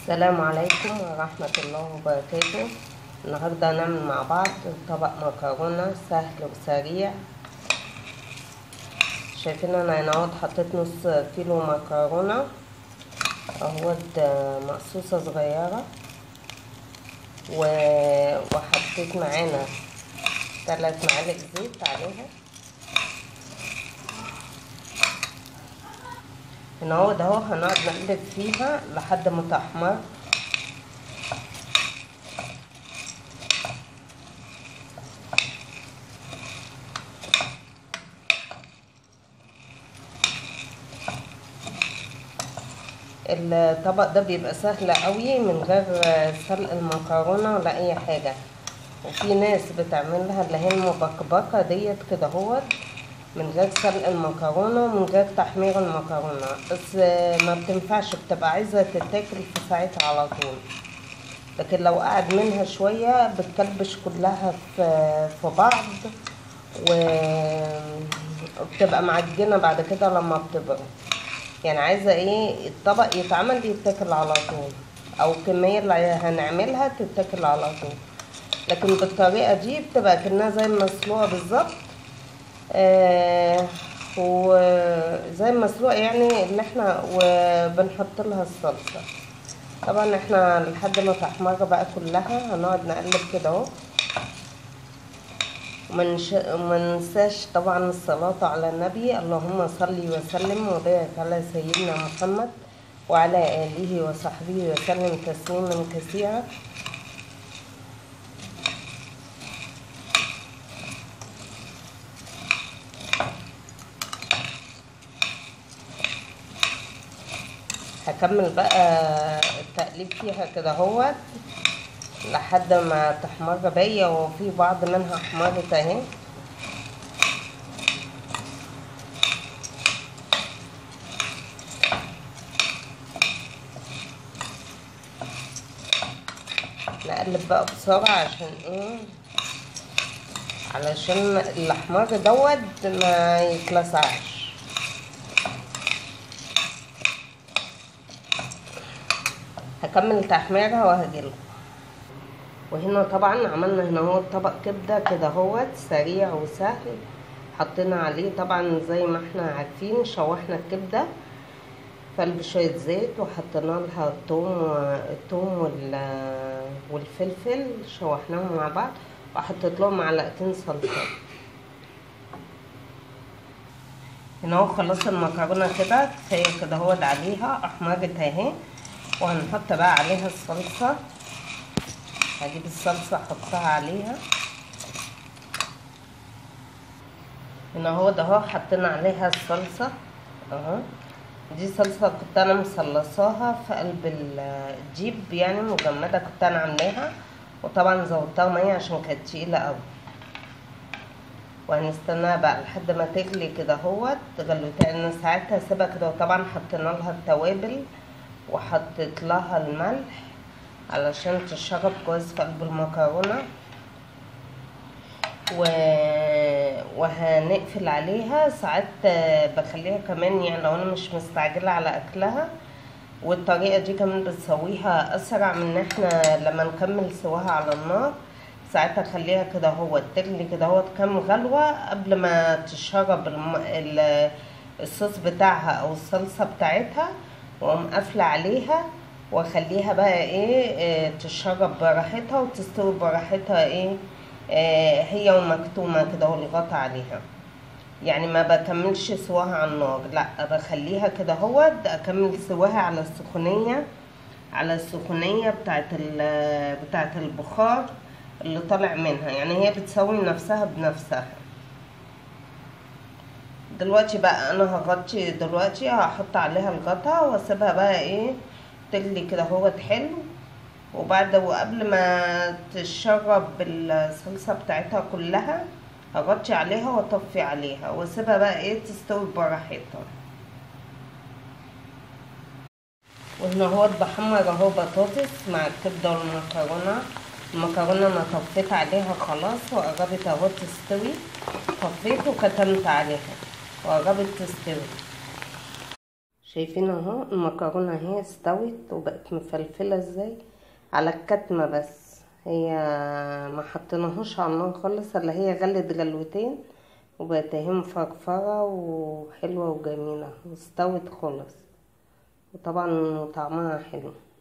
السلام عليكم ورحمة الله وبركاته النهاردة هنعمل مع بعض طبق مكرونة سهل وسريع شايفين انا هنا اهوت حطيت نص كيلو مكرونة اهوت مقصوصة صغيرة و... وحطيت معانا ثلاث معالق زيت عليها هنا اهو ده اهو هنقعد نقلب فيها لحد ما تحمر الطبق ده بيبقى سهل قوي من غير سلق المكرونه ولا اي حاجه وفي ناس بتعملها اللي هي المبكبكه ديت كده اهوت من غير سلق المكرونه ومن غير تحمير المكرونه بس ما بتنفعش بتبقى عايزه تتاكل في ساعتها على طول لكن لو قعد منها شويه بتكلبش كلها في في بعض وبتبقى معجنه بعد كده لما بتبرد يعني عايزه ايه الطبق يتعمل يتاكل على طول او الكميه اللي هنعملها تتاكل على طول لكن بالطريقه دي بتبقى كأنها زي المسلوقه بالظبط آه وزي المسلوقه يعني اللي احنا وبنحط لها الصلصه طبعا احنا لحد ما تحمر بقى كلها هنقعد نقلب كده اهو وما ننساش طبعا الصلاة على النبي اللهم صل وسلم وبارك على سيدنا محمد وعلى آله وصحبه وسلم تسليما كثيرا هكمل بقى التقليب فيها كده اهوت لحد ما تحمر باقية وفي بعض منها احمرت اهي نقلب بقى بسرعة عشان ايه علشان الاحمر دوت ما يتلسعش هكمل تحميرها وهجيلكم وهنا طبعا عملنا هنا هو طبق كبده كده اهوت سريع وسهل حطينا عليه طبعا زي ما احنا عارفين شوحنا الكبده فقلب شويه زيت وحطينا لها الثوم الثوم والفلفل شوحناهم مع بعض وحطيت لهم معلقتين صلصه هنا اهو خلصت المكرونه كده كفايه كده اهوت عليها احمرت اهي وهنحط بقى عليها الصلصه هجيب الصلصة احطها عليها هنا اهو ده اهو حطينا عليها الصلصة اهو دي صلصة كنت انا مصلصاها في قلب الجيب يعني مجمدة كنت انا عاملاها وطبعا زودتها مية عشان كانت تقيلة اوي وهنستناها بقى لحد ما تغلي كده اهوت غلوتها ساعتها هسيبها كده وطبعا حطينا لها التوابل وحطيت لها الملح علشان تشرب كويس في قلب المكرونة و... وهنقفل عليها ساعات بخليها كمان يعني لو انا مش مستعجلة على اكلها والطريقة دي كمان بتسويها اسرع من ان احنا لما نكمل سواها على النار ساعات اخليها كده هو تغلي كده هو كام غلوة قبل ما تشرب الم... ال... الصوص بتاعها او الصلصة بتاعتها واقوم قافلة عليها واخليها بقى ايه, إيه تشرب براحتها وتستوي براحتها ايه, إيه هي ومكتومه كده والغطا عليها يعني ما بكملش سواها على النار لا بخليها كده اهوت اكمل سواها على السخونيه على السخونيه بتاعت بتاعت البخار اللي طالع منها يعني هي بتسوي نفسها بنفسها دلوقتي بقى انا هغطي دلوقتي هحط عليها الغطا واسيبها بقى ايه تغلي كده اهوت حلو وبعد وقبل ما تشرب الصلصة بتاعتها كلها هغطي عليها واطفي عليها واسيبها بقى ايه تستوي براحتها وهنا اهوت بحمر اهو بطاطس مع الكبدة والمكرونة المكرونة انا طفيت عليها خلاص وقربت اهو تستوي طفيت وكتمت عليها وقربت تستوي شايفين اهو المكرونة اهي استوت وبقت مفلفلة ازاي على الكتمة بس هي ما حطيناهوش على النار خالص الا هي غلت غلوتين وبقت اهي مفرفرة وحلوة وجميلة واستوت خالص وطبعا طعمها حلو